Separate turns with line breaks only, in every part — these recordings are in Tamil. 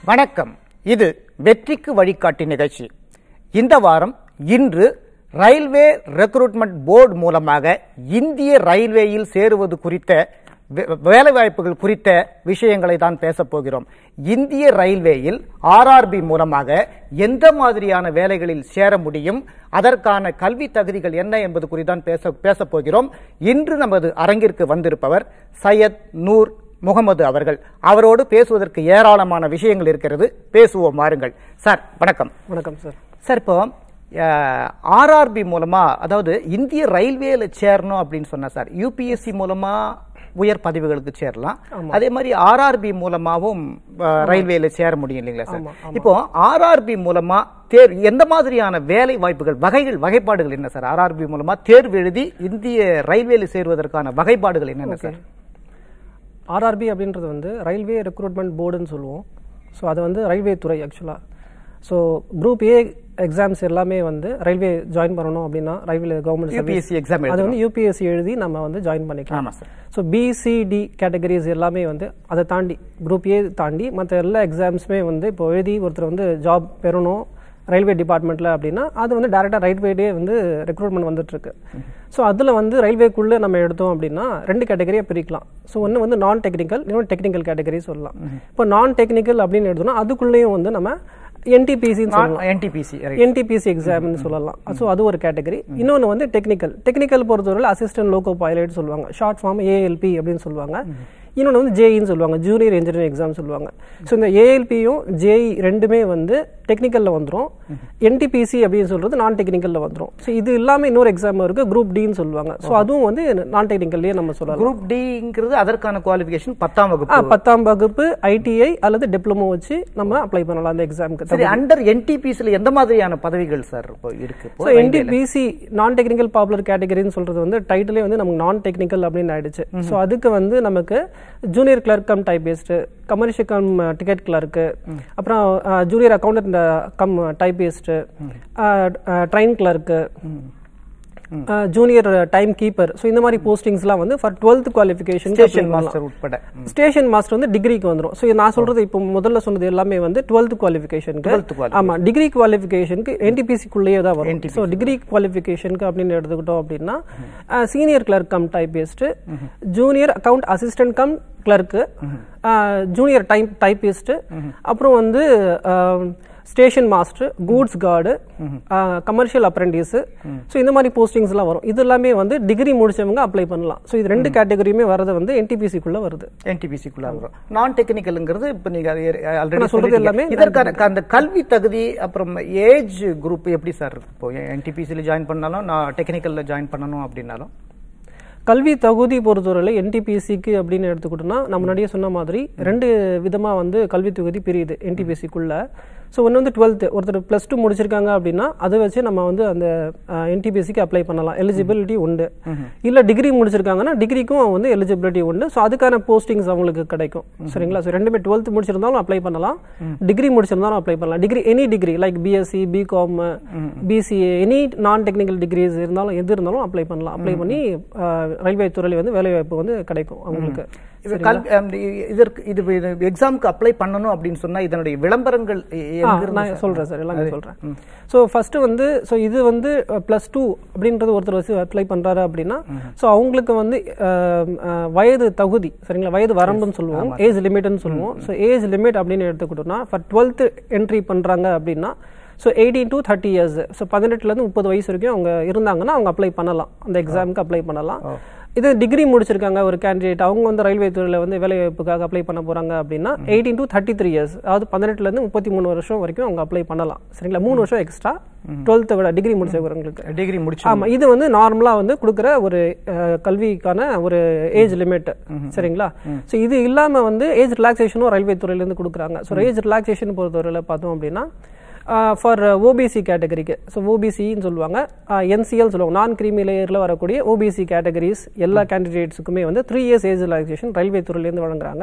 வணக்கம் இது வெற்றிக்கு வழிகாட்டி நிகழ்ச்சி இந்த வாரம் இன்று ரயில்வே ரெக்ரூட்மெண்ட் போர்டு மூலமாக இந்திய ரயில்வேயில் சேருவது குறித்த வே- வேலைவாய்ப்புகள் குறித்த விஷயங்களை தான் பேசப் போகிறோம் இந்திய ரயில்வேயில் ஆர்ஆர்பி மூலமாக எந்த மாதிரியான வேலைகளில் சேர முடியும் அதற்கான கல்வி தகுதிகள் என்ன என்பது குறித்து தான் பேச பேசப் போகிறோம் இன்று நமது அரங்கிற்கு வந்திருப்பவர் சையத் நூர் முகமது அவர்கள் அவரோடு பேசுவதற்கு ஏராளமான விஷயங்கள் இருக்கிறது பேசுவோம் வாருங்கள் சார் வணக்கம்
வணக்கம் சார்
சார் இப்போ ஆர்ஆர்பி மூலமா அதாவது இந்திய ரயில்வேல சேரணும் அப்படின்னு சொன்னா சார் யூபிஎஸ்சி மூலமா உயர் பதவிகளுக்கு சேரலாம் அதே மாதிரி ஆர்ஆர்பி மூலமாவும் அஹ், ரயில்வேல சேர முடியும் இல்லைங்களா சார் இப்போ ஆர்ஆர்பி மூலமா தேர் எந்த மாதிரியான வேலை வாய்ப்புகள் வகைகள் வகைப்பாடுகள் என்ன சார் ஆர்ஆர்பி மூலமா தேர்வு எழுதி இந்திய ரயில்வேல சேருவதற்கான வகைப்பாடுகள் என்னென்ன சார்
ஆர்ஆர்பி அப்படின்றது வந்து ரயில்வே ரெக்ரூட்மெண்ட் போர்டுன்னு சொல்லுவோம் ஸோ அது வந்து ரயில்வே துறை ஆக்சுவலாக ஸோ குரூப் ஏ எக்ஸாம்ஸ் எல்லாமே வந்து ரயில்வே ஜாயின் பண்ணணும் அப்படின்னா ரயில்வே கவர்மெண்ட்
யூபிஎஸ்சி எக்ஸாம்
அது வந்து யூபிஎஸ்சி எழுதி நம்ம வந்து ஜாயின் பண்ணிக்கலாம்
ஆமா சார்
ஸோ பிசிடி கேட்டகரிஸ் எல்லாமே வந்து அதை தாண்டி குரூப் ஏ தாண்டி மற்ற எல்லா எக்ஸாம்ஸுமே வந்து இப்போ எழுதி ஒருத்தர் வந்து ஜாப் பெறணும் ரயில்வே டிபார்ட்மெண்ட்டில் அப்படின்னா அது வந்து டேரெக்டாக ரயில்வேடே வந்து ரெக்ரூட்மெண்ட் வந்துட்டுருக்கு ஸோ அதில் வந்து ரயில்வேக்குள்ளே நம்ம எடுத்தோம் அப்படின்னா ரெண்டு கேட்டகரியாக பிரிக்கலாம் ஸோ ஒன்று வந்து நான் டெக்னிக்கல் இன்னொன்று டெக்னிக்கல் கேட்டகரி சொல்லலாம் இப்போ நான் டெக்னிக்கல் அப்படின்னு எடுத்தோம்னா அதுக்குள்ளேயும் வந்து நம்ம என்டிபிசின்னு சொல்லலாம்
என்டிபிசி
என்டிபிசி எக்ஸாம்னு சொல்லலாம் ஸோ அது ஒரு கேட்டகரி இன்னொன்று வந்து டெக்னிக்கல் டெக்னிக்கல் பொறுத்தவரையில் அசிஸ்டன்ட் லோகோ பைலட் சொல்லுவாங்க ஷார்ட் ஃபார்ம் ஏஎல்பி அப்படின்னு சொல்லுவாங்க இன்னொன்று வந்து ஜேஇன்னு சொல்லுவாங்க ஜூனியர் இன்ஜினியரிங் எக்ஸாம் சொல்லுவாங்க ஸோ இந்த ஏஎல்பியும் ஜேஇ ரெண்டுமே வந்து டெக்னிக்கலில் வந்துரும் என்டிபிசி அப்படின்னு சொல்றது நான் டெக்னிக்கலில் வந்துரும் ஸோ இது இல்லாமல் இன்னொரு எக்ஸாம் இருக்கு குரூப் டின்னு சொல்லுவாங்க ஸோ அதுவும் வந்து நான் டெக்னிக்கல்லே நம்ம சொல்லலாம்
குரூப் டிங்கிறது அதற்கான குவாலிஃபிகேஷன் பத்தாம்
ஆ,
வகுப்பு
பத்தாம் வகுப்பு ஐடிஐ அல்லது டிப்ளமோ வச்சு நம்ம அப்ளை பண்ணலாம் அந்த எக்ஸாமுக்கு
சரி அண்டர் என்டிபிசில எந்த மாதிரியான பதவிகள் சார் இப்போ இருக்கு இப்போ
ஸோ என்டிபிசி நான் டெக்னிக்கல் பாப்புலர் கேட்டகரின்னு சொல்றது வந்து டைட்டிலே வந்து நமக்கு நான் டெக்னிக்கல் அப்படின்னு ஆயிடுச்சு ஸோ அதுக்கு வந்து நமக்கு junior clerk cum typist commercial cum ticket clerk அப்புறம் junior accountant cum typist train clerk junior time keeper so இந்த மாதிரி போஸ்டிங்ஸ்லாம் வந்து for twelfth qualification
station master உட்பட
ஸ்டேஷன் மாஸ்டர் வந்து டிகிரிக்கு வந்துரும் ஸோ நான் சொல்றது இப்போ முதல்ல சொன்னது எல்லாமே வந்து டுவெல்த் குவாலிஃபிகேஷனுக்கு
12th qualification.
ஆமா டிகிரி குவாலிஃபிகேஷனுக்கு என்டிபிசிக்குள்ளேயே தான் வரும் ஸோ டிகிரி குவாலிஃபிகேஷனுக்கு அப்படின்னு எடுத்துக்கிட்டோம் அப்படின்னா senior clerk cum typist junior account assistant cum clerk junior type typist அப்புறம் வந்து station master goods guard commercial apprentice so இந்த மாதிரி போஸ்டிங்ஸ்லாம் வரும் இது எல்லாமே வந்து டிகிரி முடிச்சவங்க அப்ளை பண்ணலாம் ஸோ இது ரெண்டு கேட்டகரியுமே வரது வந்து என்டிபிசிக்குள்ள வருது
என்டிபிசிக்குள்ள வரும் நான் டெக்னிக்கல்ங்கிறது இப்போ நீங்க ஆல்ரெடி
நான் சொல்றது எல்லாமே
இதற்கான அந்த கல்வி தகுதி அப்புறம் ஏஜ் குரூப் எப்படி சார் இருக்கு இப்போ என்டிபிசியில் ஜாயின் பண்ணாலும் நான் டெக்னிக்கல்ல ஜாயின் பண்ணணும் அப்படின்னாலும்
கல்வி தகுதி பொறுத்தவரையில் என்டிபிசிக்கு அப்படின்னு எடுத்துக்கிட்டோம்னா நம்ம முன்னாடியே சொன்ன மாதிரி ரெண்டு விதமா வந்து கல்வி தகுதி பிரியுது என்டிபிசிக்குள்ள ஸோ ஒன்று வந்து டுவெல்த்து ஒருத்தர் ப்ளஸ் டூ முடிச்சிருக்காங்க அப்படின்னா அதை வச்சு நம்ம வந்து அந்த என்டிபிசிக்கு அப்ளை பண்ணலாம் எலிஜிபிலிட்டி உண்டு இல்லை டிகிரி முடிச்சிருக்காங்கன்னா டிகிரிக்கும் வந்து எலிஜிபிலிட்டி உண்டு ஸோ அதுக்கான போஸ்டிங்ஸ் அவங்களுக்கு கிடைக்கும் சரிங்களா ஸோ ரெண்டுமே டுவெல்த் முடிச்சிருந்தாலும் அப்ளை பண்ணலாம் டிகிரி முடிச்சிருந்தாலும் அப்ளை பண்ணலாம் degree any degree like BSc BCom BCA any non technical degrees இருந்தாலும் எது இருந்தாலும் அப்ளை பண்ணலாம் அப்ளை பண்ணி ரயில்வே துறையில் வந்து வேலை வாய்ப்பு வந்து கிடைக்கும் அவங்களுக்கு
இது கல்வி அந்த இ- இதற்கு இது எக்ஸாமுக்கு அப்ளை பண்ணணும் அப்படின்னு சொன்னா இதனுடைய விளம்பரங்கள் எ-
ஆ,
எங்கிருந்து
நான் சொல்றேன் சார் எல்லாமே சொல்றேன் ஸோ ஃபர்ஸ்ட் வந்து ஸோ இது வந்து பிளஸ் டூ அப்படின்றது ஒருத்தர் வச்சு அப்ளை பண்றாரு அப்படின்னா ஸோ அவங்களுக்கு வந்து அஹ், அஹ், வயது தகுதி சரிங்களா வயது வரம்புன்னு சொல்லுவோம் ஏஜ் லிமிட்னு சொல்லுவோம் ஸோ ஏஜ் லிமிட் அப்படின்னு எடுத்துக்கிட்டோம்னா ஃபார் டுவெல்த் என்ட்ரி பண்றாங்க அப்படின்னா so eighteen to thirty years so பதினெட்டுலேருந்து முப்பது வயசு வரைக்கும் அவங்க இருந்தாங்கன்னா அவங்க அப்ளை பண்ணலாம் அந்த எக்ஸாமுக்கு அப்ளை பண்ணலாம் இது டிகிரி முடிச்சிருக்காங்க ஒரு கேண்டிடேட் அவங்க வந்து ரயில்வே துறையில் வந்து வேலை வாய்ப்புக்காக அப்ளை பண்ண போறாங்க அப்படின்னா eighteen to thirty three years அதாவது பதினெட்டுலேருந்து முப்பத்தி மூணு வருஷம் வரைக்கும் அவங்க அப்ளை பண்ணலாம் சரிங்களா மூணு வருஷம் எக்ஸ்ட்ரா டுவெல்த்தை விட டிகிரி முடிச்சவங்களுக்கு
டிகிரி முடிச்சு
ஆமா இது வந்து நார்மலா வந்து கொடுக்குற ஒரு அஹ், கல்விக்கான ஒரு ஏஜ் லிமிட் சரிங்களா சோ இது இல்லாம வந்து ஏஜ் ரிலாக்ஸேஷனும் ரயில்வே துறையில இருந்து கொடுக்குறாங்க ஸோ ஏஜ் ரிலாக்ஸேஷன் பொறுத்தவரையில பார்த்தோம் அப்படின்னா ஃபார் ஓபிசி கேட்டகரிக்கு ஸோ ஓபிசின்னு சொல்லுவாங்க என்சிஎல் சொல்லுவாங்க நான் கிரீமி லேயரில் வரக்கூடிய ஓபிசி கேட்டகரிஸ் எல்லா கேண்டிடேட்ஸுக்குமே வந்து three years age relaxation railway துறையிலேருந்து வழங்குறாங்க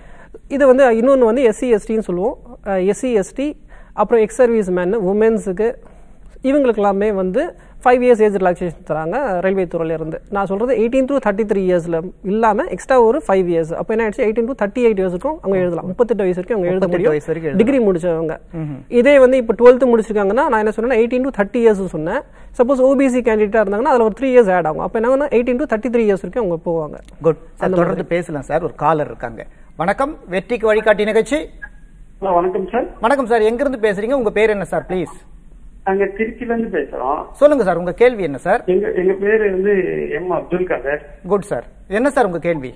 இது வந்து இன்னொன்று வந்து எஸ்சி எஸ்டின்னு சொல்லுவோம் எஸ்சி எஸ்டி அப்புறம் எக்ஸ் சர்வீஸ் மேன் உமன்ஸுக்கு இவங்களுக்கு எல்லாமே வந்து ஃபைவ் இயர்ஸ் ஏஜ் ரிலாக்ஸேஷன் தராங்க ரயில்வே துறையில இருந்து நான் சொல்றது எயிட்டீன் டு தேர்ட்டி த்ரீ இயர்ஸ்ல இல்லாம எக்ஸ்ட்ரா ஒரு ஃபைவ் இயர்ஸ் அப்போ என்ன ஆயிடுச்சு எயிட்டீன் டு தேர்ட்டி எயிட் இயர்ஸுக்கும் அவங்க எழுதலாம் முப்பத்தெட்டு வயசு வரைக்கும் அவங்க எழுத
38 வயசு வரைக்கும்
முடியும் டிகிரி முடிச்சவங்க இதே வந்து இப்போ டுவெல்த் முடிச்சிருக்காங்கன்னா நான் என்ன சொன்னேன் எயிட்டீன் டு தேர்ட்டி இயர்ஸ் சொன்னேன் சப்போஸ் ஓபிசி கேண்டிடேட்டா இருந்தாங்கன்னா அதுல ஒரு த்ரீ இயர்ஸ் ஆட் ஆகும் அப்போ என்ன eighteen to thirty three years வரைக்கும் அவங்க போவாங்க
குட் சார் தொடர்ந்து பேசலாம் சார் ஒரு காலர் இருக்காங்க வணக்கம் வெற்றிக்கு வழிகாட்டி நிகழ்ச்சி
ஹலோ வணக்கம் சார்
வணக்கம் சார் எங்கிருந்து பேசுறீங்க உங்க பேர் என்ன சார் ப்ளீஸ்
நாங்க திருச்சில இருந்து பேசுறோம்
சொல்லுங்க சார் உங்க கேள்வி என்ன சார்
எங்க எங்க பேரு வந்து M Abdul Khader
good sir என்ன சார் உங்க கேள்வி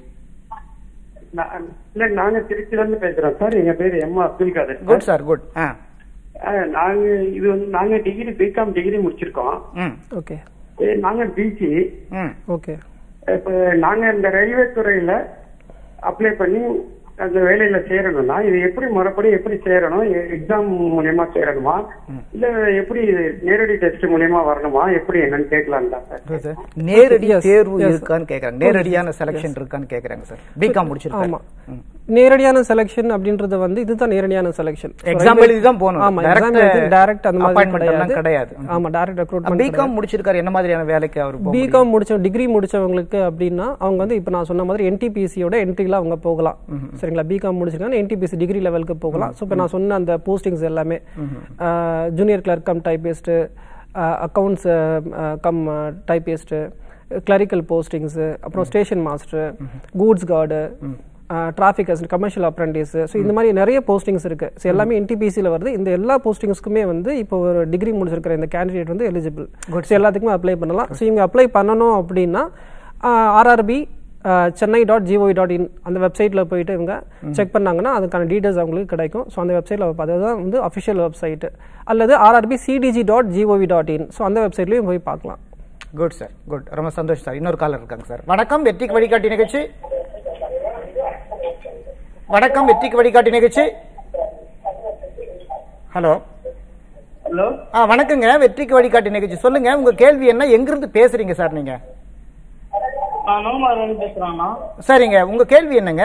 நான்- இல்ல நாங்க திருச்சில இருந்து பேசுறோம் சார் எங்க பேரு M Abdul Khader sir.
Good sir good ஆ
அஹ், நாங்க இது வந்து நாங்க டிகிரி பிகாம் டிகிரி முடிச்சிருக்கோம்
ம்
ஓகே
அஹ், நாங்க பிசி
ம்
ஓகே
இப்ப நாங்க இந்த ரயில்வே துறையில அப்ளை பண்ணி அந்த வேலையில சேரணும்னா இது எப்படி முறைப்படி எப்படி சேரணும் எக்ஸாம் மூலியமா சேரணுமா இல்ல எப்படி நேரடி டெஸ்ட் மூலியமா வரணுமா எப்படி என்னன்னு கேட்கலாம் தான் சார்
சார் நேரடி
Yes,
தேர்வு
yes.
இருக்கான்னு கேக்குறாங்க நேரடியான செலக்ஷன் இருக்கான்னு கேக்குறாங்க சார் பிகாம் முடிச்சிருக்காங்க
ஆமா நேரடியான செலக்ஷன் அப்படின்றது வந்து இதுதான் நேரடியான செலக்ஷன்
எக்ஸாம் எழுதி தான் போகணும்
ஆமா
Direct
எக்ஸாம் எழுதி டைரக்ட் அந்த மாதிரி
appointment எல்லாம் கிடையாது
ஆமா டைரக்ட் ரெக்ரூட்மெண்ட்
பிகாம் முடிச்சிருக்காரு என்ன மாதிரியான வேலைக்கு அவர் போக முடியும்?
பிகாம் முடிச்ச டிகிரி முடிச்சவங்களுக்கு அப்படின்னா அவங்க வந்து இப்போ நான் சொன்ன மாதிரி என்டிபிசியோட என்ட்ரில அவங்க போகலாம் சரிங்களா பிகாம் முடிச்சிருக்காங்க என்டிபிசி டிகிரி லெவலுக்கு போகலாம் ஸோ இப்போ நான் சொன்ன அந்த போஸ்டிங்ஸ் எல்லாமே junior clerk cum typist accounts cum typist clerical postings அப்புறம் station master goods guard traffic assistant commercial apprentice so இந்த மாதிரி நிறைய போஸ்டிங்ஸ் இருக்கு ஸோ எல்லாமே என்டிபிசியில் வருது இந்த எல்லா போஸ்டிங்ஸ்க்குமே வந்து இப்போ ஒரு டிகிரி முடிச்சிருக்கிற இந்த கேண்டிடேட் வந்து எலிஜிபிள் ஸோ எல்லாத்துக்குமே அப்ளை பண்ணலாம் ஸோ இவங்க அப்ளை பண்ணணும் அப்படின்னா RRB Chennai dot G O V dot in அந்த வெப்சைட்டில் போயிட்டு இவங்க செக் பண்ணாங்கன்னா அதுக்கான டீடைல்ஸ் அவங்களுக்கு கிடைக்கும் ஸோ அந்த வெப்சைட்டில் அதுதான் வந்து அஃபிஷியல் வெப்சைட் அல்லது RRB CDG dot G O V dot in so அந்த வெப்சைட்லையும் போய் பார்க்கலாம்
குட் சார் குட் ரொம்ப சந்தோஷம் சார் இன்னொரு காலர் இருக்காங்க சார் வணக்கம் வெற்றிக்கு வழிகாட்டி நிகழ்ச்சி வணக்கம் வெற்றிக்கு வழிகாட்டி நிகழ்ச்சி ஹலோ
ஹலோ
ஆ வணக்கங்க வெற்றிக்கு வழிகாட்டி நிகழ்ச்சி சொல்லுங்க உங்க கேள்வி என்ன எங்கிருந்து பேசுறீங்க சார் நீங்க
நான் நோமாரிலிருந்து பேசுறேண்ணா
சரிங்க உங்க கேள்வி என்னங்க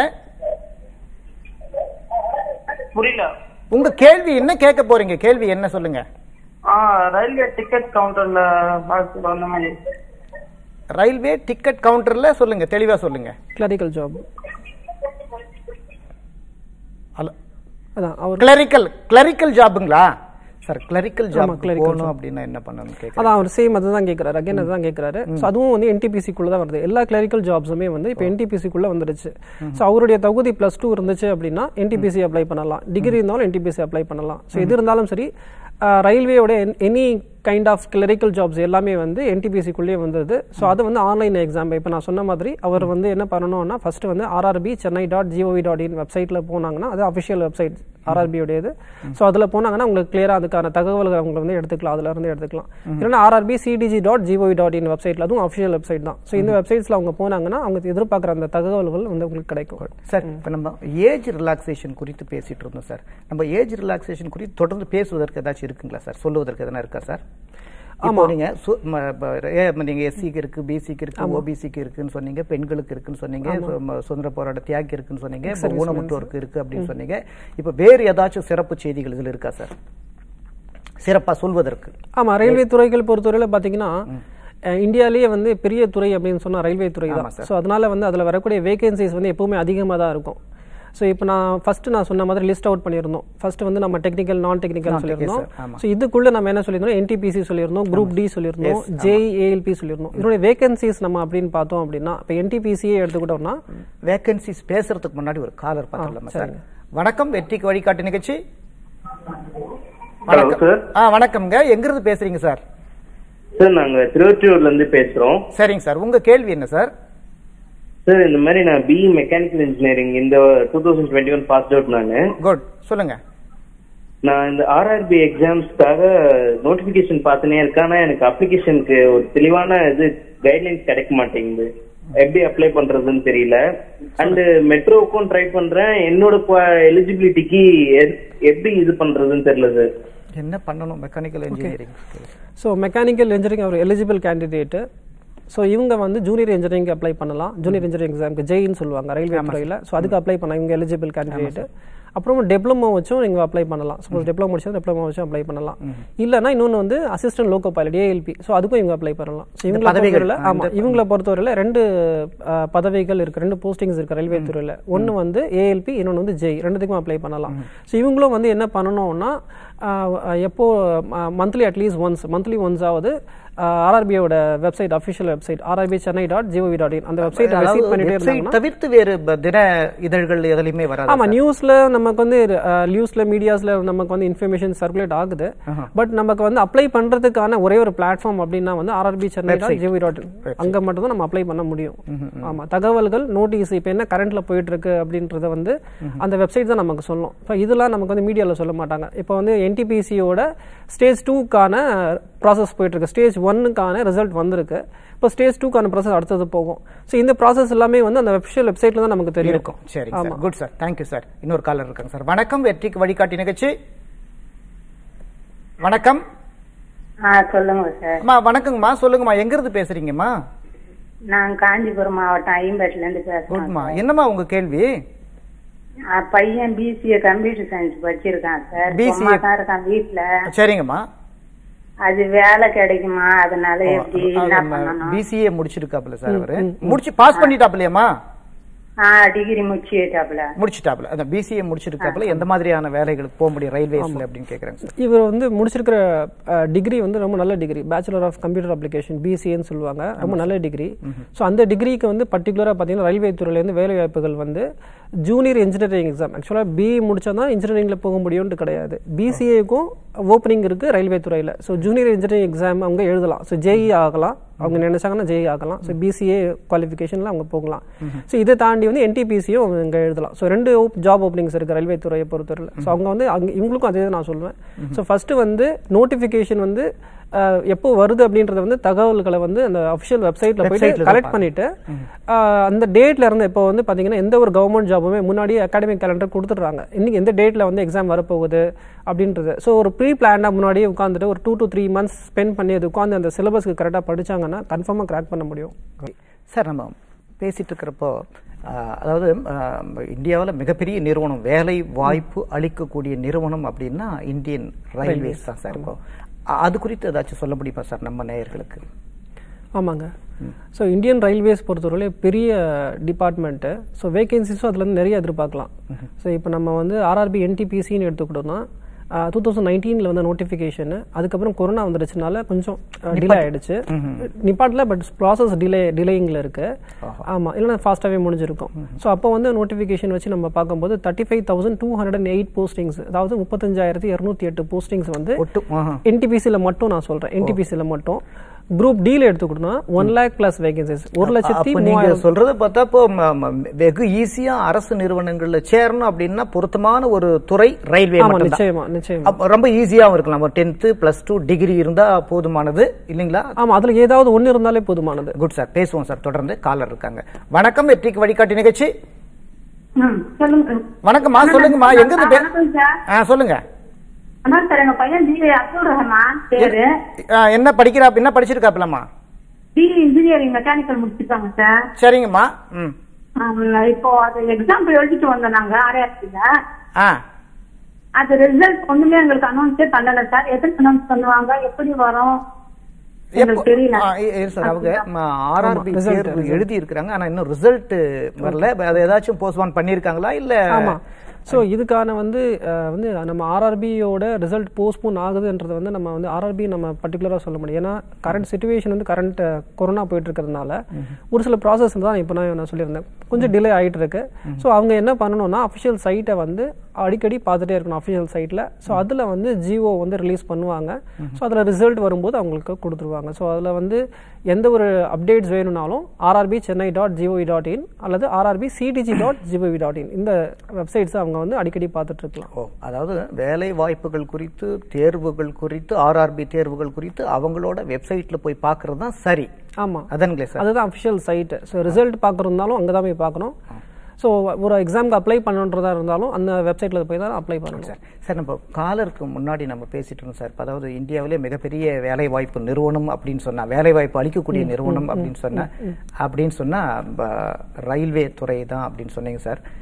புரியல
உங்க கேள்வி என்ன கேட்க போறீங்க கேள்வி என்ன சொல்லுங்க
ஆ ரயில்வே டிக்கெட் கவுண்டர்ல அந்த மாதிரி
ரயில்வே டிக்கெட் கவுண்டர்ல சொல்லுங்க தெளிவா சொல்லுங்க
கிளரிக்கல் ஜாப்
ஹலோ
அதான் அவர்
கிளரிக்கல் கிளரிக்கல் ஜாபுங்களா சார் கிளரிக்கல் ஜாப்
clerical
போகணும் அப்படின்னா என்ன பண்ணணும் கேட்க
அதான் அவர் சேம் அதுதான் கேட்கறாரு அகைன் அதுதான் கேட்கறாரு ஸோ அதுவும் வந்து என்டிபிசிக்குள்ள தான் வருது எல்லா கிளரிக்கல் ஜாப்ஸுமே வந்து இப்போ என்டிபிசிக்குள்ள வந்துருச்சு ஸோ அவருடைய தகுதி பிளஸ் டூ இருந்துச்சு அப்படின்னா என்டிபிசி அப்ளை பண்ணலாம் டிகிரி இருந்தாலும் என்டிபிசி அப்ளை பண்ணலாம் ஸோ எது இருந்தாலும் சரி ரயில்வேயோட any kind of clerical jobs எல்லாமே வந்து என்டிபிசிக்குள்ளேயே வந்துருது ஸோ அது வந்து ஆன்லைன் எக்ஸாம் இப்போ நான் சொன்ன மாதிரி அவர் வந்து என்ன பண்ணணும்னா ஃபர்ஸ்ட் வந்து RRB Chennai dot G O V dot in வெப்சைட்டில் போனாங்கன்னா அது அஃபிஷியல் வெப்சைட் ஆர்ஆர்பியோடையது ஸோ அதில் போனாங்கன்னா உங்களுக்கு கிளியராக அதுக்கான தகவல்கள் அவங்க வந்து எடுத்துக்கலாம் அதுல இருந்து எடுத்துக்கலாம் இல்லைன்னா RRB CDG dot G O V dot in வெப்சைட்டில் அதுவும் அஃபிஷியல் வெப்சைட் தான் ஸோ இந்த வெப்சைட்ஸில் அவங்க போனாங்கன்னா அவங்க எதிர்பார்க்குற அந்த தகவல்கள் வந்து உங்களுக்கு கிடைக்கும்
சார் இப்போ நம்ம ஏஜ் ரிலாக்ஸேஷன் குறித்து பேசிட்டு இருந்தோம் சார் நம்ம ஏஜ் ரிலாக்ஸேஷன் குறித்து தொடர்ந்து பேசுவதற்கு ஏதாச்சும் இருக்குங்களா சார் சொல்லுவதற்கு எதனா இருக்கா சார் இப்போ நீங்க சு- ம- ப- ஏ- நீங்க எஸ்சிக்கு இருக்கு பிசிக்கு இருக்கு ஓபிசிக்கு இருக்குன்னு சொன்னீங்க பெண்களுக்கு இருக்குன்னு சொன்னீங்க சு- ம- சுதந்திர போராட்ட தியாகி இருக்குன்னு சொன்னீங்க இப்போ ஊனமுற்றோருக்கு இருக்கு அப்படின்னு சொன்னீங்க இப்போ வேறு ஏதாச்சும் சிறப்பு செய்திகள் இதுல இருக்கா சார் சிறப்பா சொல்வதற்கு
ஆமா ரயில்வே துறைகள் பொறுத்தவரையில பாத்தீங்கன்னா அஹ், இந்தியாலேயே வந்து பெரிய துறை அப்படின்னு சொன்னா ரயில்வே துறை தான் ஸோ அதனால வந்து அதுல வரக்கூடிய வேகன்சிஸ் வந்து எப்பவுமே அதிகமாக தான் இருக்கும் ஸோ இப்போ நான் ஃபர்ஸ்ட் நான் சொன்ன மாதிரி லிஸ்ட் அவுட் பண்ணியிருந்தோம் ஃபர்ஸ்ட் வந்து நம்ம டெக்னிக்கல் நான் டெக்னிக்கல் சொல்லியிருந்தோம்
sir. ஆமா.
ஸோ இதுக்குள்ள நம்ம என்ன சொல்லியிருந்தோம் என்டிபிசி சொல்லியிருந்தோம் குரூப் டி சொல்லியிருந்தோம் ஜேஇஏஎல்பி சொல்லியிருந்தோம் இதனுடைய வேகன்சிஸ் நம்ம அப்படின்னு பார்த்தோம் அப்படின்னா இப்போ என்டிபிசியே எடுத்துக்கிட்டோம்னா
வேகன்சிஸ் பேசுறதுக்கு முன்னாடி ஒரு காலர் பார்த்துடலாமா சார் வணக்கம் வெற்றிக்கு வழிகாட்டு நிகழ்ச்சி வணக்கம்
சார்
ஆ வணக்கம்ங்க எங்கிருந்து பேசுறீங்க சார்
சார் நாங்க திருவொற்றியூர்ல இருந்து பேசுறோம்
சரிங்க சார் உங்க கேள்வி என்ன சார்
சார் இந்த மாதிரி நான் பிஇ மெக்கானிக்கல் இன்ஜினியரிங் இந்த two thousand twenty one pass out நானு
குட் சொல்லுங்க
நான் இந்த ஆர்ஆர்பி எக்ஸாம்ஸ்க்காக நோட்டிபிகேஷன் பார்த்துனே இருக்கேன் ஆனா எனக்கு அப்ளிகேஷனுக்கு ஒரு தெளிவான இது கைட்லைன்ஸ் கிடைக்க மாட்டேங்குது எப்படி அப்ளை பண்றதுன்னு தெரியல அண்ட் மெட்ரோவுக்கும் ட்ரை பண்றேன் என்னோட எலிஜிபிலிட்டிக்கு எப்படி இது பண்றதுன்னு தெரியல சார்
என்ன பண்ணணும் mechanical engineering
so mechanical engineering அவர் எலிஜிபிள் கேண்டிடேட்டு ஸோ இவங்க வந்து ஜூனியர் இன்ஜினியரிங் அப்ளை பண்ணலாம் ஜூனியர் இன்ஜினியரிங் எக்ஸாமுக்கு ஜெயின்னு சொல்லுவாங்க ரயில்வே துறையில் ஸோ அதுக்கு அப்ளை பண்ணலாம் இவங்க எலிஜிபிள் கேண்டிடேட் அப்புறம் டிப்ளமோ வச்சும் நீங்கள் அப்ளை பண்ணலாம் சப்போஸ் டிப்ளமோ முடிச்சா டிப்ளமோ வச்சும் அப்ளை பண்ணலாம் இல்லைன்னா இன்னொன்று வந்து assistant loco pilot ALP so அதுக்கும் இவங்க அப்ளை பண்ணலாம் ஸோ இவங்களை
பதவிகள்,
பொறுத்தவரையில ஆமா இவங்களை பொறுத்தவரையில ரெண்டு அஹ், பதவிகள் இருக்கு ரெண்டு போஸ்டிங்ஸ் இருக்கு ரயில்வே துறையில ஒன்னு வந்து ஏஎல்பி இன்னொன்று வந்து ஜெய் ரெண்டுத்துக்கும் அப்ளை பண்ணலாம் ஸோ இவங்களும் வந்து என்ன பண்ணணும்னா அஹ், எப்போ monthly at least once monthly once ஆகுது ஆர்ஆர்பியோட website official website RRB Chennai dot G O V dot in அந்த வெப்சைட்
அதாவது
விசிட் பண்ணிட்டே
website
இருந்தாங்கன்னா
தவிர்த்து வேறு ப- தின இதழ்கள் எதுலையுமே வராது
ஆமா நியூஸ்ல நமக்கு வந்து நியூஸ்ல மீடியாஸ்ல நமக்கு வந்து இன்ஃபர்மேஷன் சர்க்குலேட் ஆகுது பட் நமக்கு வந்து அப்ளை பண்றதுக்கான ஒரே ஒரு பிளாட்ஃபார்ம் அப்படின்னா வந்து RRB Chennai dot G V dot அங்க மட்டும் தான் நம்ம அப்ளை பண்ண முடியும் ஆமா தகவல்கள் நோட்டீஸ் இப்போ என்ன கரண்ட்ல போயிட்டு இருக்கு அப்படின்றத வந்து அந்த வெப்சைட் தான் நமக்கு சொல்லும் இப்போ இதெல்லாம் நமக்கு வந்து மீடியால சொல்ல மாட்டாங்க இப்போ வந்து என்டிபிசியோட ஸ்டேஜ் டூக்கான ப்ராசஸ் போயிட்டு இருக்கு ஸ்டேஜ் ஒன்னுக்கான ரிசல்ட் வந்திருக்கு இப்போ ஸ்டேஜ் டூக்கான ப்ராசஸ் அடுத்தது போகும் ஸோ இந்த ப்ராசஸ் எல்லாமே வந்து அந்த அஃபிஷியல் வெப்சைட்ல தான் நமக்கு தெரியும்
இருக்கும் சரி sir good sir thank you sir இன்னொரு காலர் இருக்காங்க சார் வணக்கம் வெற்றிக்கு வழிகாட்டி நிகழ்ச்சி வணக்கம்
ஆ சொல்லுங்க சார்
அம்மா வணக்கங்கம்மா சொல்லுங்கம்மா எங்க இருந்து பேசுறீங்கம்மா
நான் காஞ்சிபுரம் மாவட்டம் ஐம்பேட்ல இருந்து பேசுறேன்
குட்மா என்னம்மா உங்க கேள்வி
ஆ, பையன் பிசிஏ கம்ப்யூட்டர் சயின்ஸ் படிச்சிருக்கான் சார்
BCA
சும்மா தான் இருக்கான் வீட்ல
சரிங்கம்மா
அது வேலை கிடைக்குமா அதனால எப்படி என்ன பண்ணணும்
பிசிஏ முடிச்சிருக்காப்ல சார் அவரு முடிச்சு பாஸ் பண்ணிட்டாப்லையாம்மா
ஆ டிகிரி முடிச்சுட்டாப்ல
முடிச்சிட்டாப்ல அந்த பிசிஏ முடிச்சிருக்காப்ல எந்த மாதிரியான வேலைகளுக்கு போக முடியும் ரயில்வேஸ்ல அப்படின்னு கேக்குறாங்க சார்
இவர் வந்து முடிச்சிருக்கிற டிகிரி வந்து ரொம்ப நல்ல degree bachelor of computer application பிசிஏன்னு சொல்லுவாங்க ரொம்ப நல்ல டிகிரி ஸோ அந்த டிகிரிக்கு வந்து பர்டிகுலராக பார்த்தீங்கன்னா ரயில்வே துறையிலேருந்து வேலை வாய்ப்புகள் வந்து ஜூனியர் இன்ஜினியரிங் எக்ஸாம் ஆக்சுவலாக பிஇ முடிச்சா தான் இன்ஜினியரிங்கில் போக முடியும்னு கிடையாது பிசிஏக்கும் ஓப்பனிங் இருக்கு ரயில்வே துறையில் ஸோ ஜூனியர் இன்ஜினியரிங் எக்ஸாம் அவங்க எழுதலாம் ஸோ ஜேஇ ஆகலாம் அவங்க நினைச்சாங்கன்னா ஜேஇ ஆகலாம் ஸோ பிசிஏ குவாலிஃபிகேஷன்ல அவங்க போகலாம் ஸோ இதை தாண்டி வந்து என்டிபிசியும் அவங்க இங்கே எழுதலாம் ஸோ ரெண்டு ஜாப் ஓப்பனிங்ஸ் இருக்கு ரயில்வே துறையை பொறுத்தவரையில் ஸோ அவங்க வந்து அங்க இவங்களுக்கும் அதே தான் நான் சொல்லுவேன் ஸோ ஃபர்ஸ்ட் வந்து நோட்டிஃபிகேஷன் வந்து அஹ், எப்போ வருது அப்படின்றத வந்து தகவல்களை வந்து அந்த அஃபிஷியல் வெப்சைட்ல
Website ல
போயிட்டு
தான்
கலெக்ட் பண்ணிட்டு அஹ், அந்த டேட்ல இருந்து இப்போ வந்து பாத்தீங்கன்னா எந்த ஒரு கவர்மெண்ட் ஜாபுமே முன்னாடியே அகாடமிக் கேலண்டர் கொடுத்துட்றாங்க இன்னைக்கு எந்த டேட்ல வந்து எக்ஸாம் வரப்போகுது அப்படின்றது ஸோ ஒரு ப்ரீ பிளானா முன்னாடியே உட்காந்துட்டு ஒரு two to three months spend பண்ணி அது உட்காந்து அந்த சிலபஸ்க்கு கரெக்டாக படிச்சாங்கன்னா கன்ஃபார்மாக கிராக் பண்ண முடியும்
சார் நம்ம பேசிட்டு இருக்கிறப்போ ஆஹ், அதாவது இந்தியாவில் மிகப்பெரிய நிறுவனம் வேலை வாய்ப்பு அளிக்கக்கூடிய நிறுவனம் அப்படின்னா இந்தியன் ரயில்வேஸ் தான் சார் இருக்கும் அ- அது குறித்து ஏதாச்சும் சொல்ல முடியுமா சார் நம்ம நேயர்களுக்கு
ஆமாங்க ஸோ இந்தியன் ரயில்வேஸ் பொறுத்தவரை பெரிய டிபார்ட்மெண்ட்டு ஸோ வேகன்சிஸும் அதுலேருந்து நிறைய எதிர்பார்க்கலாம் ஸோ இப்போ நம்ம வந்து ஆர்ஆர்பி என்டிபிசின்னு எடுத்துக்கிட்டோம்னா டூ தௌசண்ட் நைன்டீனில் வந்த நோட்டிஃபிகேஷன் அதுக்கப்புறம் கொரோனா வந்துருச்சுனால கொஞ்சம் டிலே ஆயிடுச்சு நிப்பாட்டில் பட் ப்ராசஸ் டிலே டிலேயிங்கில் இருக்கு ஆமாம் இல்லைன்னா ஃபாஸ்ட்டாகவே முடிஞ்சிருக்கும் ஸோ அப்போ வந்து நோட்டிஃபிகேஷன் வச்சு நம்ம பார்க்கும்போது thirty five thousand two hundred and eight postings அதாவது முப்பத்தஞ்சாயிரத்தி இரநூத்தி எட்டு போஸ்டிங்ஸ் வந்து
ஒட்டு ஆஹா.
என்டிபிசியில் மட்டும் நான் சொல்கிறேன் என்டிபிசியில் மட்டும் குரூப் டில எடுத்துக்கிட்டோம்னா ஒன் லேக் பிளஸ் வேகன்சிஸ் ஒரு லட்சத்தி
அப்ப நீங்க
மூவாயிரம்
சொல்றத பார்த்தா இப்போ ம- ம- வெகு ஈஸியா அரசு நிறுவனங்கள்ல சேரணும் அப்படின்னா பொருத்தமான ஒரு துறை ரயில்வே
ஆமா
மட்டும்தான்
நிச்சயமா நிச்சயமா
அப்ப ரொம்ப ஈஸியாவும் இருக்கலாம் ஒரு டென்த்து பிளஸ் டூ டிகிரி இருந்தா போதுமானது இல்லைங்களா
ஆமா அதுல ஏதாவது ஒண்ணு இருந்தாலே போதுமானது
குட் சார் பேசுவோம் சார் தொடர்ந்து காலர் இருக்காங்க வணக்கம் வெற்றிக்கு வழிகாட்டி நிகழ்ச்சி
ம், சொல்லுங்க
வணக்கம்மா சொல்லுங்கம்மா எங்க இருந்து பே-
வணக்கம் சார்
ஆ சொல்லுங்க
அண்ணா சார் எங்க பையன் பிஏ அப்துல் ரஹ்மான் பேரு
ஆ, என்ன படிக்கிறா என்ன படிச்சிருக்காப்லம்மா
பிஇ இன்ஜினியரிங் மெக்கானிக்கல் முடிச்சிருக்காங்க சார்
சரிங்கம்மா ம்
ஆம், இப்போ அது எக்ஸாம் எழுதிட்டு வந்தோம் நாங்க ஆர்ஆர்சில
ஆ
அது ரிசல்ட் ஒண்ணுமே எங்களுக்கு அனௌன்ஸே பண்ணல சார் எத்தனை அனௌன்ஸ் பண்ணுவாங்க எப்படி வரும்
எப்போ-
எங்களுக்கு தெரியல
ஆ, இ- இரு சார் அவங்க ஆர்ஆர்பி தேர்வு எழுதி இருக்கிறாங்க ஆனா இன்னும் ரிசல்ட் வரல அதை ஏதாச்சும் போஸ்ட்பான் பண்ணிருக்காங்களா இல்ல
ஆமா ஸோ இதுக்கான வந்து அஹ், வந்து நம்ம ஆர்ஆர்பியோட ரிசல்ட் போஸ்ட்போன் ஆகுதுன்றது வந்து நம்ம வந்து ஆர்ஆர்பி நம்ம பர்டிகுலராக சொல்ல முடியும் ஏன்னா கரண்ட் சுச்சுவேஷன் வந்து கரண்ட் கொரோனா போயிட்டு இருக்கிறதுனால ஒரு சில ப்ராசஸ் தான் இப்போ நான் நான் சொல்லியிருந்தேன் கொஞ்சம் டிலே ஆகிட்டு இருக்கு ஸோ அவங்க என்ன பண்ணணும்னா அஃபிஷியல் சைட்டை வந்து அடிக்கடி பார்த்துட்டே இருக்கணும் அஃபிஷியல் சைட்டில் ஸோ அதில் வந்து ஜிஓ வந்து ரிலீஸ் பண்ணுவாங்க ஸோ அதில் ரிசல்ட் வரும்போது அவங்களுக்கு கொடுத்துருவாங்க ஸோ அதில் வந்து எந்த ஒரு அப்டேட்ஸ் வேணும்னாலும் RRB Chennai dot G O V dot in அல்லது RRB CDG dot G O V dot in இந்த வெப்சைட்ஸ் அவங்க வந்து அடிக்கடி பார்த்துட்டு இருக்கலாம்
ஓ அதாவது வேலை வாய்ப்புகள் குறித்து தேர்வுகள் குறித்து ஆர்ஆர்பி தேர்வுகள் குறித்து அவங்களோட வெப்சைட்ல போய் பார்க்கறது தான் சரி
ஆமா
அதானுங்களே சார்
அதுதான் அஃபிஷியல் சைட்டு ஸோ ரிசல்ட் பார்க்குறதுனாலும் அங்கே தான் போய் பார்க்கணும் ஸோ ஒரு எக்ஸாம்க்கு அப்ளை பண்ணுன்றதா இருந்தாலும் அந்த வெப்சைட்டில் போய் தான் அப்ளை பண்ணணும்
சார் சார் நம்ம காலருக்கு முன்னாடி நம்ம பேசிட்டு இருந்தோம் சார் அதாவது இந்தியாவிலே மிகப்பெரிய வேலை வாய்ப்பு நிறுவனம் அப்படின்னு சொன்னா வேலை வாய்ப்பு அளிக்கக்கூடிய நிறுவனம் அப்படின்னு சொன்னா அப்படின்னு சொன்னா ப- ரயில்வே துறை தான் அப்படின்னு சொன்னீங்க சார்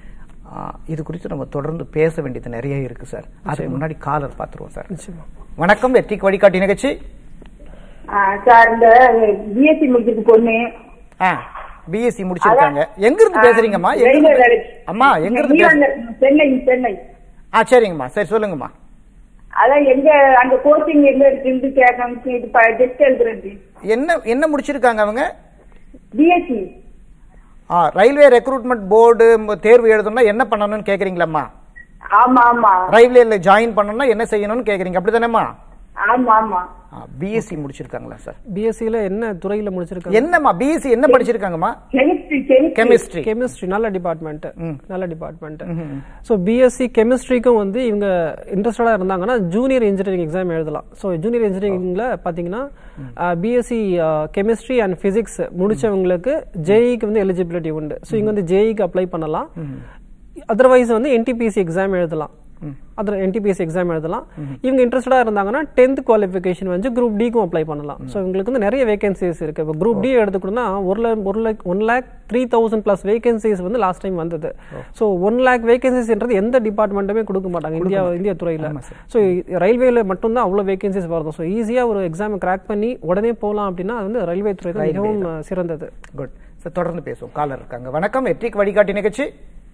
ஆ, இது குறித்து நம்ம தொடர்ந்து பேச வேண்டியது நிறைய இருக்கு சார் அதுக்கு முன்னாடி காலர் பார்த்துருவோம் சார்
நிச்சயமா
வணக்கம் வெற்றிக்கு வழிகாட்டி நிகழ்ச்சி
ஆ, சார் இந்த பிஎஸ்சி முடிச்சிருக்கு பொண்ணு
ஆ பிஎஸ்சி முடிச்சிருக்காங்க எங்க இருந்து பேசுறீங்கம்மா எங்க
ரயில்வே
இருந்து
வேலைக்கு.
அம்மா எங்க இருந்து பேச
ஈரோடு, சென்னை சென்னை
ஆ சரிங்கம்மா சரி சொல்லுங்கம்மா
அதான் எங்க அங்க கோச்சிங் எங்க இருக்குன்னு கேட்கணும் இது டெஸ்ட் எழுதுறது
என்ன என்ன முடிச்சிருக்காங்க அவங்க
பிஎஸ்சி
ஆ ரயில்வே ரெக்ரூட்மெண்ட் போர்டு தேர்வு எழுதணும்னா என்ன பண்ணணும்னு கேக்குறீங்களாம்மா
ஆமா ஆமா
ரயில்வேல ஜாயின் பண்ணணும்னா என்ன செய்யணும்னு கேக்குறீங்க அப்படிதானேம்மா
ஆமா ஆமா
பிஎஸ்சி முடிச்சிருக்காங்களா சார்
பிஎஸ்சியில் என்ன துறையில் முடிச்சிருக்காங்க
என்னம்மா பிஎஸ்சி என்ன படிச்சிருக்காங்கம்மா
கெமிஸ்ட்ரி கெமிஸ்ட்ரி
கெமிஸ்ட்ரி
கெமிஸ்ட்ரி நல்ல டிபார்ட்மெண்ட் நல்ல டிபார்ட்மெண்ட் ஸோ பிஎஸ்சி கெமிஸ்ட்ரிக்கும் வந்து இவங்க இன்ட்ரெஸ்டடாக இருந்தாங்கன்னா ஜூனியர் இன்ஜினியரிங் எக்ஸாம் எழுதலாம் ஸோ ஜூனியர் இன்ஜினியரிங்ல பார்த்தீங்கன்னா பிஎஸ்சி கெமிஸ்ட்ரி அண்ட் ஃபிசிக்ஸ் முடிச்சவங்களுக்கு ஜேஇக்கு வந்து எலிஜிபிலிட்டி உண்டு ஸோ இங்க வந்து ஜேஇக்கு அப்ளை பண்ணலாம் அதர்வைஸ் வந்து என்டிபிசி எக்ஸாம் எழுதலாம் அதர் என்டிபிஎஸ் எக்ஸாம் எழுதலாம் இவங்க இன்ட்ரெஸ்டடா இருந்தாங்கன்னா டென்த் குவாலிஃபிகேஷன் வந்து குரூப் டிக்கும் அப்ளை பண்ணலாம் ஸோ இவங்களுக்கு வந்து நிறைய வேகன்சிஸ் இருக்கு இப்போ குரூப் டி எடுத்துக்கிட்டோம்னா ஒரு லேக் ஒரு lakh one lakh three thousand plus vacancies வந்து லாஸ்ட் டைம் வந்தது ஸோ ஒன் லேக் வேகன்சிஸ்ன்றது எந்த டிபார்ட்மெண்ட்டுமே கொடுக்க மாட்டாங்க இந்தியா இந்திய துறையில ஸோ ரயில்வேல மட்டும்தான் அவ்வளோ வேகன்சிஸ் வருது ஸோ ஈஸியாக ஒரு எக்ஸாம் கிராக் பண்ணி உடனே போகலாம் அப்படின்னா அது வந்து ரயில்வே துறை தான் மிகவும் சிறந்தது
குட் சார் தொடர்ந்து பேசுவோம் காலர் இருக்காங்க வணக்கம் வெற்றிக்கு வழிகாட்டி நிகழ்ச்சி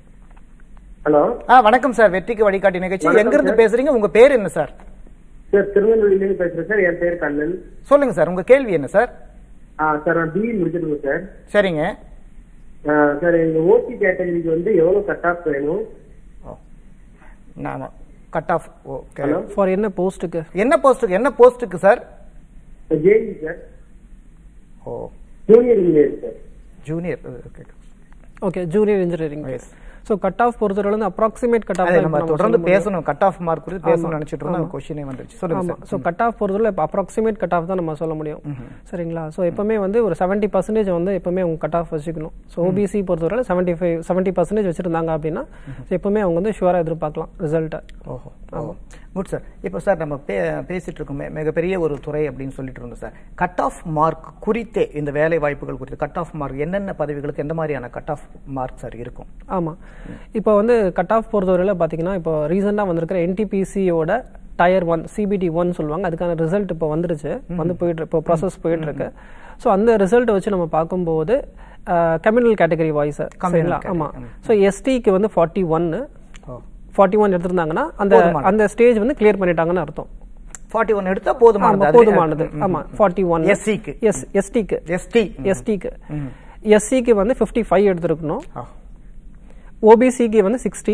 ஹலோ
ஆ வணக்கம் சார் வெற்றிக்கு வழிகாட்டி நிகழ்ச்சி எங்க இருந்து பேசுறீங்க உங்க பேர் என்ன சார்
சார் திருநெல்வேலியிலேருந்து பேசுறேன் சார் என் பேர் கண்ணன்
சொல்லுங்க சார் உங்க கேள்வி என்ன சார்
ஆ சார் நான் பிஇ முடிச்சிருக்கேன் சார்
சரிங்க
ஆ, சார் எங்க ஓசி கேட்டகரிக்கு வந்து எவ்வளவு கட் ஆஃப் வேணும்
நாம cut off okay
hello
for என்ன போஸ்ட்டுக்கு
என்ன போஸ்ட்டுக்கு என்ன போஸ்ட்டுக்கு sir
JE sir
oh
junior engineer sir
junior okay
okay junior engineering
Yes.
So cut off பொறுத்தவரை வந்து அப்ராக்சிமேட் கட்
அதை நம்ம
ஆஃப்
தொடர்ந்து பேசணும் கட் ஆஃப் மார்க் குறித்து பேசணும்னு நினைச்சிட்டு இருந்தோம் கொஸ்டினே வந்துருச்சு சொல்லுங்க
ஆமா
சார்
ஸோ கட் ஆஃப் பொறுத்தவரை இப்போ அப்ராக்சிமேட் கட் ஆஃப் தான் நம்ம சொல்ல முடியும் சரிங்களா ஸோ எப்பவுமே வந்து ஒரு செவன்ட்டி பர்சன்டேஜ் வந்து எப்பவுமே அவங்க கட் ஆஃப் வச்சுக்கணும் ஸோ ஓபிசி பொறுத்தவரை செவன்ட்டி ஃபைவ் செவன்ட்டி பர்சன்டேஜ் வச்சிருந்தாங்க அப்படின்னா so எப்பவுமே அவங்க வந்து ஷுவராக எதிர்பார்க்கலாம் ரிசல்ட்டை
ஓஹோ ஆமா குட் சார் இப்போ சார் நம்ம பே பேசிட்டு இருக்கோமே மிகப்பெரிய ஒரு துறை அப்படின்னு சொல்லிட்டு இருந்தோம் சார் கட் ஆஃப் மார்க் குறித்தே இந்த வேலை வாய்ப்புகள் குறித்து கட் ஆஃப் மார்க் என்னென்ன பதவிகளுக்கு எந்த மாதிரியான கட் ஆஃப் மார்க் சார் இருக்கும்
ஆமா இப்போ வந்து கட் ஆஃப் பொறுத்தவரையில் பார்த்தீங்கன்னா இப்போ ரீசெண்டாக வந்திருக்கிற என்டிபிசியோட டயர் ஒன் சிபிடி ஒன் சொல்லுவாங்க அதுக்கான ரிசல்ட் இப்போ வந்துருச்சு வந்து போயிட்டு இப்போ ப்ராசஸ் போயிட்டு இருக்கு ஸோ அந்த ரிசல்ட்டை வச்சு நம்ம பார்க்கும்போது கம்யூனல் கேட்டகரி வாய்ஸ் சரிங்களா ஆமா ஸோ எஸ்டிக்கு வந்து ஃபார்ட்டி ஒன்னு
ஓ
ஃபார்ட்டி ஒன் எடுத்திருந்தாங்கன்னா அந்த அந்த ஸ்டேஜ் வந்து கிளியர் பண்ணிட்டாங்கன்னு அர்த்தம்
ஃபார்ட்டி ஒன் எடுத்தா போதுமானது
ஆமா
அதுவே-
போதுமானது ஆமா ஃபார்ட்டி ஒன்
SC க்கு.
எஸ் எஸ்டிக்கு
எஸ்டி
எஸ்டிக்கு எஸ்சிக்கு வந்து ஃபிஃப்டி ஃபைவ் எடுத்திருக்கணும்
ஆ.
ஓபிசிக்கு வந்து சிக்ஸ்டி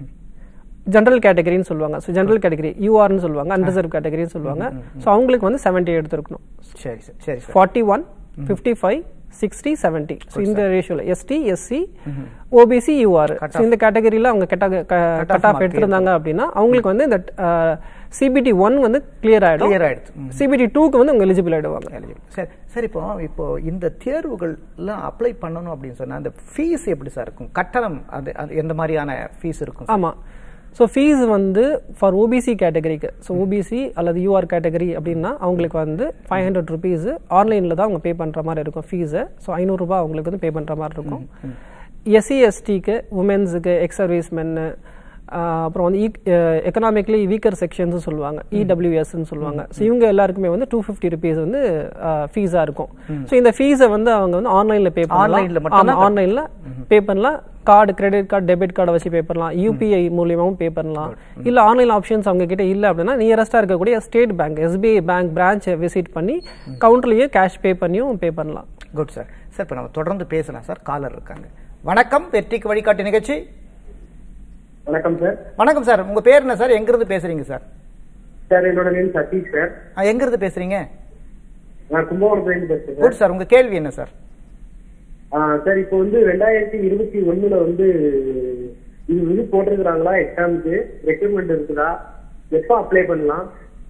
ஜென்ரல் கேட்டகரின்னு சொல்லுவாங்க ஸோ ஜென்ரல் கேட்டகரி யூஆர்னு சொல்லுவாங்க அன்ரிசர்வ் கேட்டகரின்னு சொல்லுவாங்க ஸோ அவங்களுக்கு வந்து செவன்ட்டி எடுத்திருக்கணும்
சரி சார் சரி sir
forty one fifty five sixty seventy so இந்த ரேஷியோவில் ST SC OBC UR so இந்த கேட்டகரியில் அவங்க கட் கட் ஆஃப் எடுத்திருந்தாங்க அப்படின்னா அவங்களுக்கு வந்து இந்த சிபிடி ஒன் வந்து கிளியர் ஆயிடும்
கிளியர் ஆயிடுச்சு ம்.
சிபிடி டூக்கு வந்து அவங்க எலிஜிபிள் ஆயிடுவாங்க
eligible. சரி சரி இப்போ இப்போ இந்த தேர்வுகள் எல்லாம் அப்ளை பண்ணணும் அப்படின்னு சொன்னா அந்த ஃபீஸ் எப்படி சார் இருக்கும் கட்டணம் அது அது எந்த மாதிரியான ஃபீஸ் இருக்கும்
ஆமா ஸோ ஃபீஸ் வந்து ஃபார் ஓபிசி கேட்டகரிக்கு ஸோ ஓபிசி அல்லது யூஆர் கேட்டகரி அப்படின்னா அவங்களுக்கு வந்து ஃபைவ் ஹண்ட்ரட் ருபீஸ் ஆன்லைனில் தான் அவங்க பே பண்ணுற மாதிரி இருக்கும் ஃபீஸு ஸோ ஐநூறுரூபா அவங்களுக்கு வந்து பே பண்ணுற மாதிரி இருக்கும் எஸ்சி எஸ்டிக்கு உமன்ஸுக்கு எக்ஸ் சர்வீஸ்மென்னு அப்புறம் வந்து எக்கனாமிக்லி வீக்கர் செக்ஷன்ஸ் சொல்லுவாங்க இடபிள்யூஎஸ்ன்னு சொல்லுவாங்க ஸோ இவங்க எல்லாருக்குமே வந்து டூ ஃபிஃப்டி ருபீஸ் வந்து ஃபீஸாக இருக்கும் ஸோ இந்த ஃபீஸை வந்து அவங்க வந்து ஆன்லைனில் பே
Online ல
பண்ணலாம்
மட்டும்தான்
ஆமா ஆன்லைனில் பே பண்ணலாம் கார்டு கிரெடிட் கார்டு டெபிட் கார்டை வச்சு பே பண்ணலாம் யூபிஐ மூலியமாவும் பே பண்ணலாம் இல்ல ஆன்லைன் ஆப்ஷன்ஸ் அவங்க கிட்ட இல்ல அப்படின்னா நியரஸ்டா இருக்கக்கூடிய ஸ்டேட் பேங்க் எஸ்பிஐ பேங்க் பிரான்ச்சை விசிட் பண்ணி கவுண்டர்லயே கேஷ் பே பண்ணியும் பே பண்ணலாம்
குட் சார் சார் இப்போ நம்ம தொடர்ந்து பேசலாம் சார் காலர் இருக்காங்க வணக்கம் வெற்றிக்கு வழிகாட்டி நிகழ்ச்சி
வணக்கம் சார்
வணக்கம் சார் உங்க பேர் என்ன சார் எங்கிருந்து பேசுறீங்க சார்
சார் என்னோட நேம் சதீஷ் சார்
ஆ, எங்கிருந்து பேசுறீங்க
நான் கும்பகோணத்துலேருந்து பேசுறேன் சார்
குட் சார் உங்க கேள்வி என்ன சார்
ஆ, சார் இப்போ வந்து ரெண்டாயிரத்தி இருபத்தி ஒண்ணுல வந்து இது இது போட்டிருக்கிறாங்களா எக்ஸாமுக்கு ரெக்ரூட்மெண்ட் இருக்குதா எப்போ அப்ளை பண்ணலாம்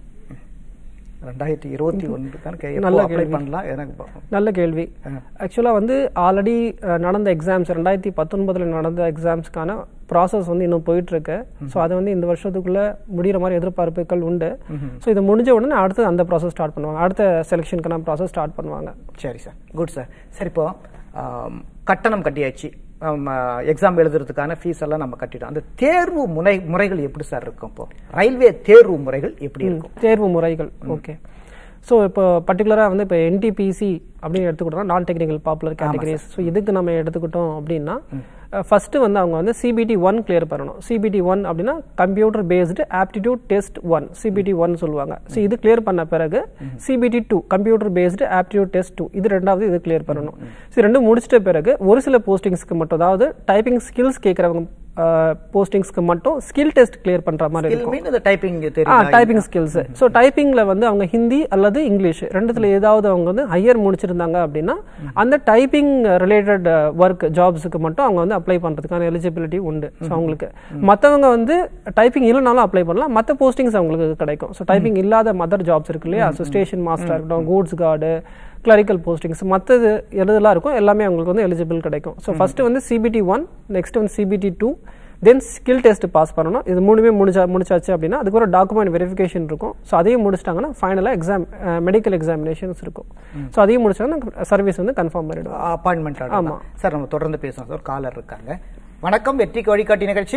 ரெண்டாயிரத்தி இருபத்தி ஒன்று தான்
நல்ல
அப்ளை
கேள்வி.
பண்ணலாம் எனக்கு பா-
நல்ல கேள்வி ஆக்சுவலாக வந்து ஆல்ரெடி நடந்த எக்ஸாம்ஸ் ரெண்டாயிரத்தி பத்தொன்பதில் நடந்த எக்ஸாம்ஸ்க்கான ப்ராசஸ் வந்து இன்னும் போயிட்டு இருக்கு ஸோ அது வந்து இந்த வருஷத்துக்குள்ள முடிகிற மாதிரி எதிர்பார்ப்புகள் உண்டு ஸோ இது முடிஞ்ச உடனே அடுத்து அந்த ப்ராசஸ் ஸ்டார்ட் பண்ணுவாங்க அடுத்த செலெக்ஷனுக்கான ப்ராசஸ் ஸ்டார்ட் பண்ணுவாங்க
சரி சார் குட் சார் சரி இப்போ ஆம், கட்டணம் கட்டியாச்சு எக்ஸாம் எழுதுறதுக்கான ஃபீஸ் எல்லாம் நம்ம கட்டிட்டோம் அந்த தேர்வு முறை முறைகள் எப்படி சார் இருக்கும் இப்போ ரயில்வே தேர்வு முறைகள் எப்படி இருக்கும்
தேர்வு முறைகள் ஓகே ஸோ இப்போ பர்டிகுலராக வந்து இப்போ என்டிபிசி அப்படின்னு எடுத்துக்கிட்டோம்னா நான் டெக்னிக்கல் பாப்புலர் கேட்டகரிஸ் ஸோ இதுக்கு நம்ம எடுத்துக்கிட்டோம் அப்படின்னா ஃபர்ஸ்ட் வந்து அவங்க வந்து சிபிடி ஒன் கிளியர் பண்ணணும் சிபிடி ஒன் அப்படின்னா computer based aptitude test one CBT one சொல்லுவாங்க ஸோ இது கிளியர் பண்ண பிறகு CBT two computer based aptitude test two இது ரெண்டாவது இது கிளியர் பண்ணணும் ஸோ ரெண்டும் முடிச்சிட்ட பிறகு ஒரு சில போஸ்டிங்ஸ்க்கு மட்டும் அதாவது டைப்பிங் ஸ்கில்ஸ் கேட்குறவங்க போஸ்டிங்ஸ்க்கு மட்டும் ஸ்கில் டெஸ்ட் கிளியர் பண்ற மாதிரி
Skill
இருக்கும்
mean இந்த டைப்பிங்
ஆ
தெரியும்
டைப்பிங் ஸ்கில்ஸ் ஸோ டைப்பிங்ல வந்து அவங்க ஹிந்தி அல்லது இங்கிலீஷ் ரெண்டுத்துல ஏதாவது அவங்க வந்து ஹையர் முடிச்சிருந்தாங்க அப்படின்னா அந்த டைப்பிங் ரிலேட்டட் ஒர்க் ஜாப்ஸுக்கு மட்டும் அவங்க வந்து அப்ளை பண்றதுக்கான எலிஜிபிலிட்டி உண்டு ஸோ அவங்களுக்கு மற்றவங்க வந்து டைப்பிங் இல்லைனாலும் அப்ளை பண்ணலாம் மற்ற போஸ்டிங்ஸ் அவங்களுக்கு கிடைக்கும் ஸோ டைப்பிங் இல்லாத மதர் ஜாப்ஸ் இருக்கு இல்லையா ஸோ ஸ்டேஷன் மாஸ்டர் இருக்கட்டும் கூட்ஸ் கார்டு கிளரிக்கல் போஸ்டிங்ஸ் மற்றது எதுலாம் இருக்கும் எல்லாமே அவங்களுக்கு வந்து எலிஜிபிள் கிடைக்கும் ஸோ ஃபர்ஸ்ட் வந்து சிபிடி ஒன் நெக்ஸ்ட் வந்து CBT two then skill test pass பண்ணணும் இது மூணுமே முடிச்சா முடிச்சாச்சு அப்படின்னா அதுக்கு ஒரு டாக்குமெண்ட் வெரிஃபிகேஷன் இருக்கும் ஸோ அதையும் முடிச்சிட்டாங்கன்னா ஃபைனலாக எக்ஸாம் மெடிக்கல் எக்ஸாமினேஷன்ஸ் இருக்கும் ஸோ அதையும் முடிச்சாங்கன்னா சர்வீஸ் வந்து கன்ஃபார்ம் பண்ணிடுவோம்
அப்பாயின்மெண்ட்
ஆமா.
சார் நம்ம தொடர்ந்து பேசலாம் சார் காலர் இருக்காங்க வணக்கம் வெற்றிக்கு வழிகாட்டி நிகழ்ச்சி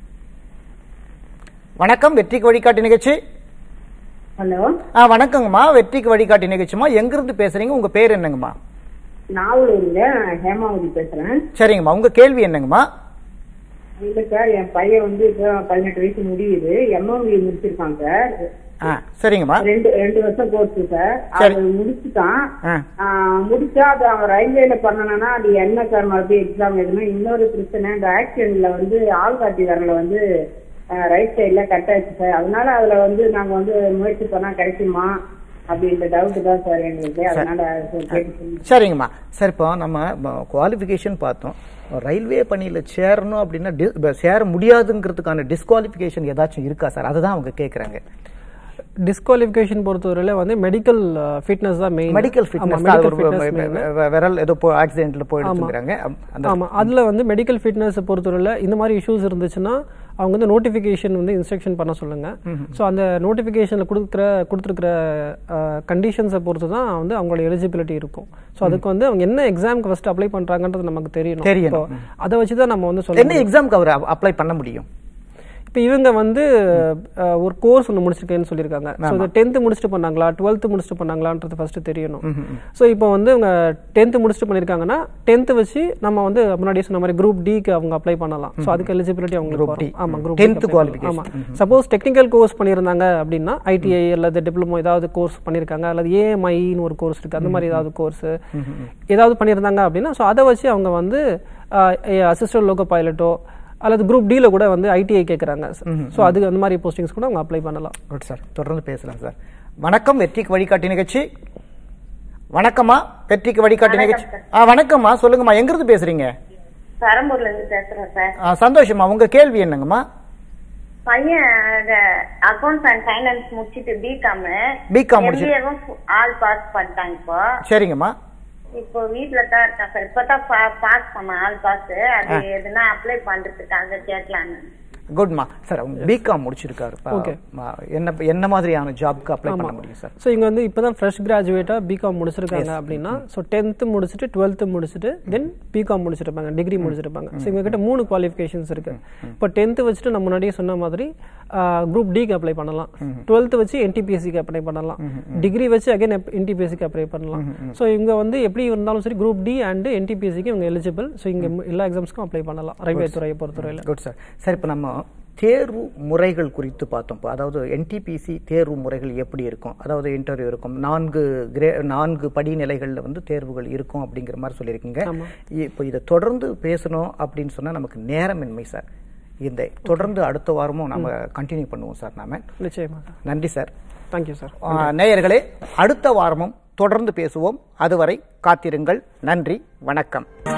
வணக்கம் வெற்றிக்கு வழிகாட்டி நிகழ்ச்சி
ஹலோ
ஆ வணக்கங்கம்மா வெற்றிக்கு வழிகாட்டி நிகழ்ச்சிமா எங்கிருந்து பேசுறீங்க உங்க பேர் என்னங்கம்மா
நாவலூர்ல ஹேமாவதி பேசுறேன்
சரிங்கம்மா உங்க கேள்வி என்னங்கம்மா
இல்ல சார் என் பையன் வந்து இப்போ பதினெட்டு வயசு முடியுது எம்எம்பி முடிச்சிருக்கான் சார்
ஆ சரிங்கம்மா
ரெண்டு ரெண்டு வருஷம் கோர்ஸ் சார்
சரி.
அது முடிச்சுட்டான்
ஆ
ஆ, முடிச்சா அது அவன் ரயில்வேல பண்ணனா அது என்ன சார் மறுபடியும் எக்ஸாம் எழுதணும் இன்னொரு பிரச்சனை இந்த ஆக்சிடென்ட்ல வந்து ஆள்காட்டி வரல வந்து ரைட் சைடுல கட் ஆயிடுச்சு சார் அதனால அதுல வந்து நாங்க வந்து முயற்சி பண்ணா கிடைக்குமா அப்படின்ற டவுட் தான் சார் எங்களுக்கு அதனால சரி, கேட்டு சொல்லுங்க.
சரிங்கம்மா சார் இப்போ நம்ம குவாலிஃபிகேஷன் பார்த்தோம் ரயில்வே பணியில் சேரணும் அப்படின்னா டி- ப- சேர முடியாதுங்கிறதுக்கான டிஸ்குவாலிஃபிகேஷன் ஏதாச்சும் இருக்கா சார் அதை தான் அவங்க கேட்குறாங்க
டிஸ்குவாலிஃபிகேஷன் பொறுத்தவரையில வந்து மெடிக்கல் ஃபிட்னஸ் தான் மெயின்
மெடிக்கல் ஃபிட்னஸ் விரல் ஏதோ ஆக்சிடென்ட்ல போயிடுச்சுங்கிறாங்க அந்த
ஆமா அதுல வந்து மெடிக்கல் ஃபிட்னஸ் பொறுத்தவரையில இந்த மாதிரி இஷ்யூஸ் இருந்துச்சுன்னா அவங்க வந்து நோட்டிஃபிகேஷன் வந்து இன்ஸ்ட்ரக்ஷன் பண்ண சொல்லுங்க ஸோ அந்த நோட்டிஃபிகேஷன்ல கொடுக்குற கொடுத்துருக்கிற கண்டிஷன்ஸை பொறுத்து தான் வந்து அவங்களோட எலிஜிபிலிட்டி இருக்கும் ஸோ அதுக்கு வந்து அவங்க என்ன எக்ஸாம்க்கு ஃபர்ஸ்ட் அப்ளை பண்றாங்கன்றது நமக்கு தெரியணும்
தெரியணும்.
இப்போ அதை வச்சு தான் நம்ம வந்து சொல்ல
என்ன எக்ஸாம்க்கு அவர் அப்ளை பண்ண முடியும்
இப்போ இவங்க வந்து அஹ், ஒரு கோர்ஸ் ஒன்று முடிச்சிருக்கேன்னு சொல்லியிருக்காங்க ஸோ இது டென்த்து முடிச்சுட்டு பண்ணாங்களா டுவெல்த்து முடிச்சுட்டு பண்ணாங்களான்றது ஃபர்ஸ்ட் தெரியணும் ஸோ இப்போ வந்து இவங்க டென்த்து முடிச்சுட்டு பண்ணியிருக்காங்கன்னா டென்த்து வச்சு நம்ம வந்து முன்னாடியே சொன்ன மாதிரி குரூப் டிக்கு அவங்க அப்ளை பண்ணலாம் ஸோ அதுக்கு எலிஜிபிலிட்டி அவங்களுக்கு வரும் ஆமா குரூப்
10th qualification.
ஆமா சப்போஸ் டெக்னிக்கல் கோர்ஸ் பண்ணியிருந்தாங்க அப்படின்னா ஐடிஐ அல்லது டிப்ளமோ ஏதாவது கோர்ஸ் பண்ணியிருக்காங்க அல்லது ஏஎம்ஐன்னு ஒரு கோர்ஸ் இருக்கு அந்த மாதிரி ஏதாவது கோர்ஸ் ஏதாவது பண்ணியிருந்தாங்க அப்படின்னா ஸோ அதை வச்சு அவங்க வந்து அசிஸ்டன்ட் லோகோ பைலட்டோ அல்லது குரூப் டில கூட வந்து ஐடிஐ கேட்குறாங்க ஸோ அதுக்கு அந்த மாதிரி போஸ்டிங்ஸ் கூட அவங்க அப்ளை பண்ணலாம்
குட் சார் தொடர்ந்து பேசலாம் சார் வணக்கம் வெற்றிக்கு வழிகாட்டி நிகழ்ச்சி வணக்கம்மா வெற்றிக்கு வழிகாட்டி நிகழ்ச்சி ஆ வணக்கம்மா சொல்லுங்கம்மா எங்கிருந்து பேசுறீங்க
பெரம்பூர்ல இருந்து பேசுறேன் சார்
ஆ, சந்தோஷம்மா உங்க கேள்வி என்னங்கம்மா
பையன் அக்கௌண்ட்ஸ் அண்ட் ஃபைனான்ஸ் முடிச்சிட்டு பிகாம்
BCom முடிச்சிட்டு-
எம்பிஏவும் ஆல் பாஸ் பண்ணிட்டாங்க இப்போ
சரிங்கம்மா
இப்போ வீட்ல தான் இருக்கான் சார் இப்பதான் பாஸ் பண்ணான் ஆல் பாஸ் அது எதுனா அப்ளை பண்றதுக்காக கேட்கலான்னு
குட்மா சார் அவங்க பிகாம் முடிச்சிருக்காரு
Okay.
ம- என்ன என்ன மாதிரியான ஜாப்க்கு அப்ளை பண்ண முடியும் சார்
ஸோ இங்க வந்து இப்பதான் ஃப்ரெஷ் கிராஜுவேட்டாக பிகாம் முடிச்சிருக்காங்க அப்படின்னா ஸோ டென்த்து முடிச்சுட்டு டுவெல்த்து முடிச்சுட்டு தென் பிகாம் முடிச்சிருப்பாங்க டிகிரி முடிச்சிருப்பாங்க ஸோ இவங்க கிட்ட மூணு குவாலிஃபிகேஷன்ஸ் இருக்கு இப்போ டென்த்து வச்சுட்டு நம்ம முன்னாடியே சொன்ன மாதிரி குரூப் டிக்கு அப்ளை பண்ணலாம் டுவெல்த்து வச்சு என்டிபிஎஸ்சிக்கு அப்ளை பண்ணலாம் டிகிரி வச்சு அகைன் என்டிபிஎஸ்சிக்கு அப்ளை பண்ணலாம் ஸோ இவங்க வந்து எப்படி இருந்தாலும் சரி குரூப் டி அண்ட் என்டிபிஎஸ்சிக்கு இவங்க எலிஜிபிள் ஸோ இங்க எல்லா எக்ஸாம்ஸ்க்கும் அப்ளை பண்ணலாம் ரயில்வே துறையை பொறுத்தவரையில்
குட் சார் சார் இப்போ நம்ம தேர்வு முறைகள் குறித்து பார்த்தோம் இப்போ அதாவது என்டிபிசி தேர்வு முறைகள் எப்படி இருக்கும் அதாவது இன்டர்வியூ இருக்கும் நான்கு கிரே நான்கு படிநிலைகளில் வந்து தேர்வுகள் இருக்கும் அப்படிங்கிற மாதிரி சொல்லியிருக்கீங்க இப்போ இதை தொடர்ந்து பேசணும் அப்படின்னு சொன்னால் நமக்கு நேரமின்மை சார் இந்த தொடர்ந்து அடுத்த வாரமும் நம்ம கண்டினியூ பண்ணுவோம் சார் நாம
நிச்சயமா சார்
நன்றி சார்
தேங்க்யூ சார்
ஆ, நேயர்களே அடுத்த வாரமும் தொடர்ந்து பேசுவோம் அதுவரை காத்திருங்கள் நன்றி வணக்கம்